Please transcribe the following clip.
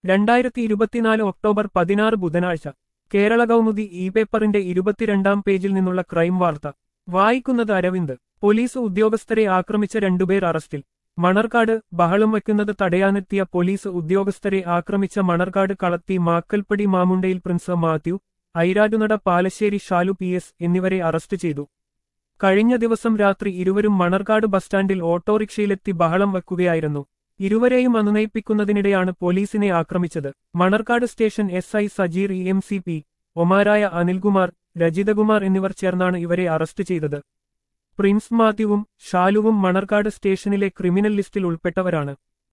രണ്ടായിരത്തി ഇരുപത്തിനാല് ഒക്ടോബർ പതിനാറ് ബുധനാഴ്ച കേരള കൗമുദി ഇ പേപ്പറിന്റെ ഇരുപത്തിരണ്ടാം പേജിൽ നിന്നുള്ള ക്രൈം വാർത്ത വായിക്കുന്നത് അരവിന്ദ് പോലീസ് ഉദ്യോഗസ്ഥരെ ആക്രമിച്ച രണ്ടുപേർ അറസ്റ്റിൽ മണർക്കാട് ബഹളം വയ്ക്കുന്നത് തടയാനെത്തിയ പോലീസ് ഉദ്യോഗസ്ഥരെ ആക്രമിച്ച മണർക്കാട് കളത്തി മാക്കൽപ്പടി മാമുണ്ടയിൽ പ്രിൻസ് മാത്യു ഐരാറ്റുനട പാലശ്ശേരി ഷാലു പി എസ് എന്നിവരെ അറസ്റ്റ് ചെയ്തു കഴിഞ്ഞ ദിവസം രാത്രി ഇരുവരും മണർക്കാട് ബസ് സ്റ്റാൻഡിൽ ഓട്ടോറിക്ഷയിലെത്തി ബഹളം വെക്കുകയായിരുന്നു ഇരുവരെയും അനുനയിപ്പിക്കുന്നതിനിടെയാണ് പോലീസിനെ ആക്രമിച്ചത് Manarcad station S I Sajeer E M C P ഒമാരായ അനിൽകുമാർ രജിതകുമാർ എന്നിവർ ചേർന്നാണ് ഇവരെ അറസ്റ്റ് ചെയ്തത് പ്രിൻസ് മാത്യുവും ഷാലുവും മണർക്കാട് സ്റ്റേഷനിലെ ക്രിമിനൽ ലിസ്റ്റിൽ ഉൾപ്പെട്ടവരാണ്